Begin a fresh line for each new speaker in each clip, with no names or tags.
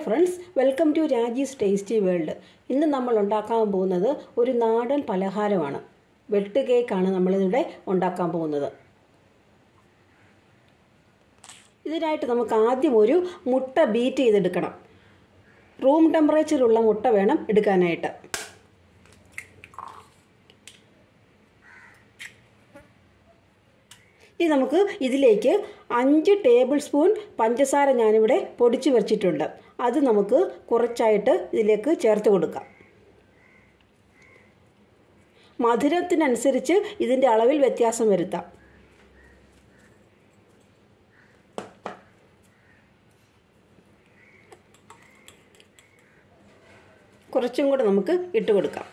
friends welcome to Raji's tasty world ഇന്ന് നമ്മൾ ഉണ്ടാക്കാൻ പോകുന്നത് ഒരു നാടൻ പലഹാരമാണ് വെട്ട് കേക്കാണ് നമ്മളിവിടെ ഉണ്ടാക്കാൻ പോകുന്നത് ഇതിനായിട്ട് നമുക്ക് ആദ്യം ഒരു മുട്ട ബീറ്റ് ചെയ്തെടുക്കണം റൂം ടെമ്പറേച്ചറിലുള്ള മുട്ട വേണം എടുക്കാനായിട്ട് ഇനി നമുക്ക് ഇതിലേക്ക് അഞ്ച് ടേബിൾ സ്പൂൺ പഞ്ചസാര ഞാനിവിടെ പൊടിച്ചു വച്ചിട്ടുണ്ട് അത് നമുക്ക് കുറച്ചായിട്ട് ഇതിലേക്ക് ചേർത്ത് കൊടുക്കാം മധുരത്തിനനുസരിച്ച് ഇതിൻ്റെ അളവിൽ വ്യത്യാസം വരുത്താം കുറച്ചും കൂടെ നമുക്ക് ഇട്ട് കൊടുക്കാം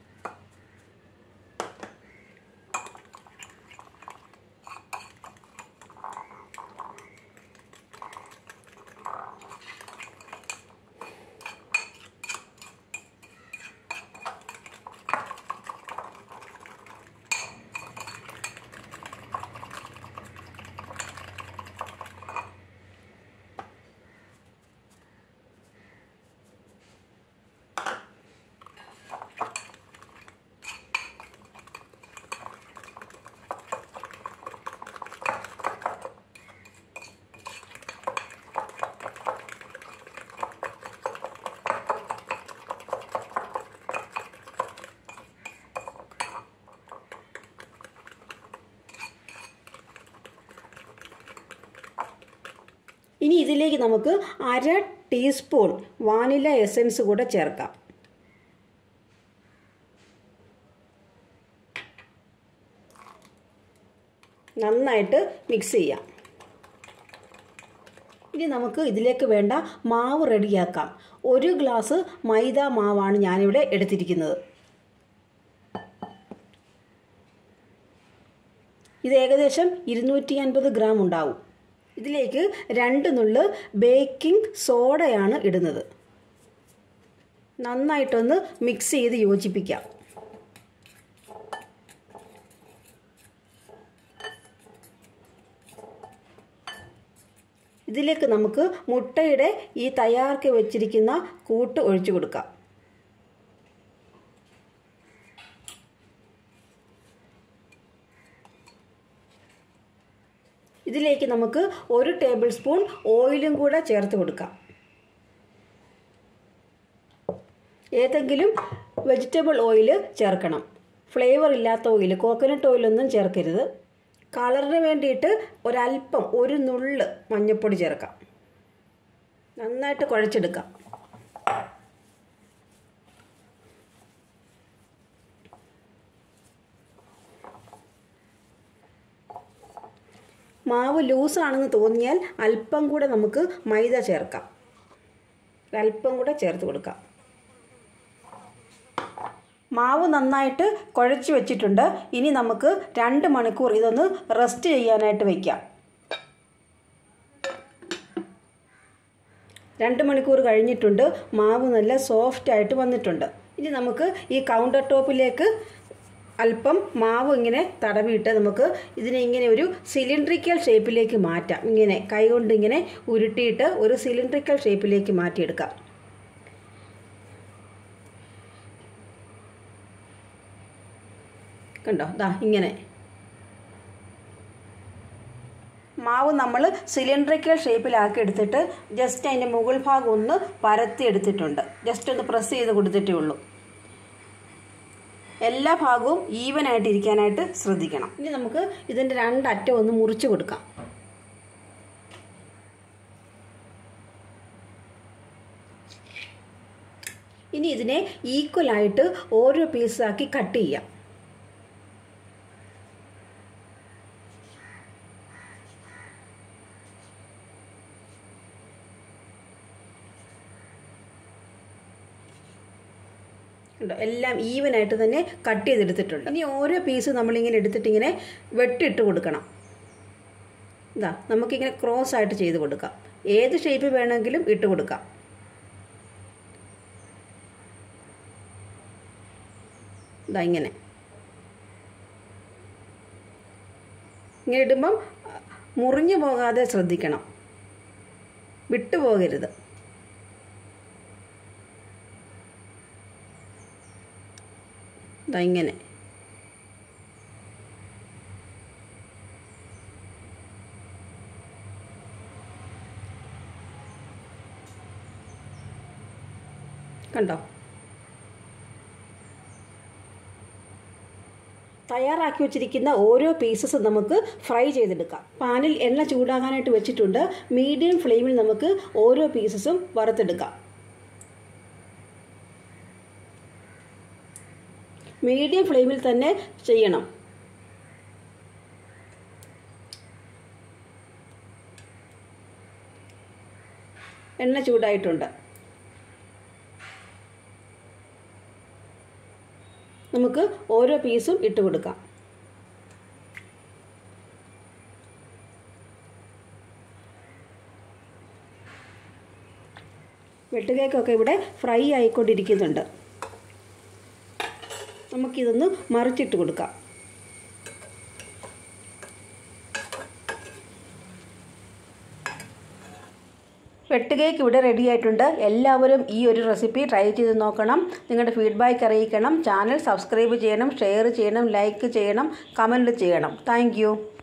ഇനി ഇതിലേക്ക് നമുക്ക് അര ടീസ്പൂൺ വാനില എസൻസ് കൂടെ ചേർക്കാം നന്നായിട്ട് മിക്സ് ചെയ്യാം ഇനി നമുക്ക് ഇതിലേക്ക് വേണ്ട മാവ് റെഡിയാക്കാം ഒരു ഗ്ലാസ് മൈദ മാവാണ് ഞാനിവിടെ എടുത്തിരിക്കുന്നത് ഇത് ഏകദേശം ഇരുന്നൂറ്റി അൻപത് ഗ്രാം ഉണ്ടാവും ഇതിലേക്ക് രണ്ട് നുള്ള് ബേക്കിംഗ് സോഡയാണ് ഇടുന്നത് നന്നായിട്ടൊന്ന് മിക്സ് ചെയ്ത് യോജിപ്പിക്കാം ഇതിലേക്ക് നമുക്ക് മുട്ടയുടെ ഈ തയ്യാറാക്കി വെച്ചിരിക്കുന്ന കൂട്ട് ഒഴിച്ചു കൊടുക്കാം ഇതിലേക്ക് നമുക്ക് ഒരു ടേബിൾ സ്പൂൺ ഓയിലും കൂടെ ചേർത്ത് കൊടുക്കാം ഏതെങ്കിലും വെജിറ്റബിൾ ഓയിൽ ചേർക്കണം ഫ്ലേവർ ഇല്ലാത്ത ഓയിൽ കോക്കനട്ട് ഓയിലൊന്നും ചേർക്കരുത് കളറിന് വേണ്ടിയിട്ട് ഒരല്പം ഒരു നുള്ള് മഞ്ഞൾപ്പൊടി ചേർക്കാം നന്നായിട്ട് കുഴച്ചെടുക്കാം മാവ് ലൂസാണെന്ന് തോന്നിയാൽ അല്പം കൂടെ നമുക്ക് മൈദ ചേർക്കാം അല്പം കൂടെ ചേർത്ത് കൊടുക്കാം മാവ് നന്നായിട്ട് കുഴച്ച് വെച്ചിട്ടുണ്ട് ഇനി നമുക്ക് രണ്ട് മണിക്കൂർ ഇതൊന്ന് റെസ്റ്റ് ചെയ്യാനായിട്ട് വയ്ക്കാം രണ്ട് മണിക്കൂർ കഴിഞ്ഞിട്ടുണ്ട് മാവ് നല്ല സോഫ്റ്റ് ആയിട്ട് വന്നിട്ടുണ്ട് ഇനി നമുക്ക് ഈ കൗണ്ടർ ടോപ്പിലേക്ക് അല്പം മാവ് ഇങ്ങനെ തടവിയിട്ട് നമുക്ക് ഇതിനെ ഇങ്ങനെ ഒരു സിലിണ്ട്രിക്കൽ ഷേപ്പിലേക്ക് മാറ്റാം ഇങ്ങനെ കൈകൊണ്ട് ഇങ്ങനെ ഉരുട്ടിയിട്ട് ഒരു സിലിണ്ട്രിക്കൽ ഷേപ്പിലേക്ക് മാറ്റിയെടുക്കാം കണ്ടോ ദാ ഇങ്ങനെ മാവ് നമ്മൾ സിലിണ്ടറിക്കൽ ഷേപ്പിലാക്കി എടുത്തിട്ട് ജസ്റ്റ് അതിൻ്റെ മുകൾ ഭാഗം ഒന്ന് പരത്തി എടുത്തിട്ടുണ്ട് ജസ്റ്റ് ഒന്ന് പ്രസ് ചെയ്ത് കൊടുത്തിട്ടേ ഉള്ളൂ എല്ലാ ഭാഗവും ഈവൻ ആയിട്ട് ഇരിക്കാനായിട്ട് ശ്രദ്ധിക്കണം ഇനി നമുക്ക് ഇതിൻ്റെ രണ്ടറ്റം ഒന്ന് മുറിച്ച് കൊടുക്കാം ഇനി ഇതിനെ ഈക്വലായിട്ട് ഓരോ പീസാക്കി കട്ട് ചെയ്യാം ഉണ്ടോ എല്ലാം ഈവൻ ആയിട്ട് തന്നെ കട്ട് ചെയ്തെടുത്തിട്ടുണ്ട് ഇനി ഓരോ പീസ് നമ്മളിങ്ങനെ എടുത്തിട്ട് ഇങ്ങനെ വെട്ടിട്ട് കൊടുക്കണം ഇതാ നമുക്കിങ്ങനെ ക്രോസ് ആയിട്ട് ചെയ്ത് കൊടുക്കാം ഏത് ഷേപ്പ് വേണമെങ്കിലും ഇട്ട് കൊടുക്കാം ഇതാ ഇങ്ങനെ ഇങ്ങനെ ഇടുമ്പം മുറിഞ്ഞു പോകാതെ ശ്രദ്ധിക്കണം വിട്ടുപോകരുത് ഇതാ ഇങ്ങനെ കണ്ടോ തയ്യാറാക്കി വെച്ചിരിക്കുന്ന ഓരോ പീസസും നമുക്ക് ഫ്രൈ ചെയ്തെടുക്കാം പാനിൽ എണ്ണ ചൂടാകാനായിട്ട് വെച്ചിട്ടുണ്ട് മീഡിയം ഫ്ലെയിമിൽ നമുക്ക് ഓരോ പീസസും വറുത്തെടുക്കാം മീഡിയം ഫ്ലെയിമിൽ തന്നെ ചെയ്യണം എണ്ണ ചൂടായിട്ടുണ്ട് നമുക്ക് ഓരോ പീസും ഇട്ട് കൊടുക്കാം വെട്ടുകേക്കൊക്കെ ഇവിടെ ഫ്രൈ ആയിക്കൊണ്ടിരിക്കുന്നുണ്ട് നമുക്കിതൊന്ന് മറിച്ചിട്ട് കൊടുക്കാം വെട്ടുകേക്ക് ഇവിടെ റെഡി ആയിട്ടുണ്ട് എല്ലാവരും ഈ ഒരു റെസിപ്പി ട്രൈ ചെയ്ത് നോക്കണം നിങ്ങളുടെ ഫീഡ്ബാക്ക് അറിയിക്കണം ചാനൽ സബ്സ്ക്രൈബ് ചെയ്യണം ഷെയർ ചെയ്യണം ലൈക്ക് ചെയ്യണം കമൻറ്റ് ചെയ്യണം താങ്ക്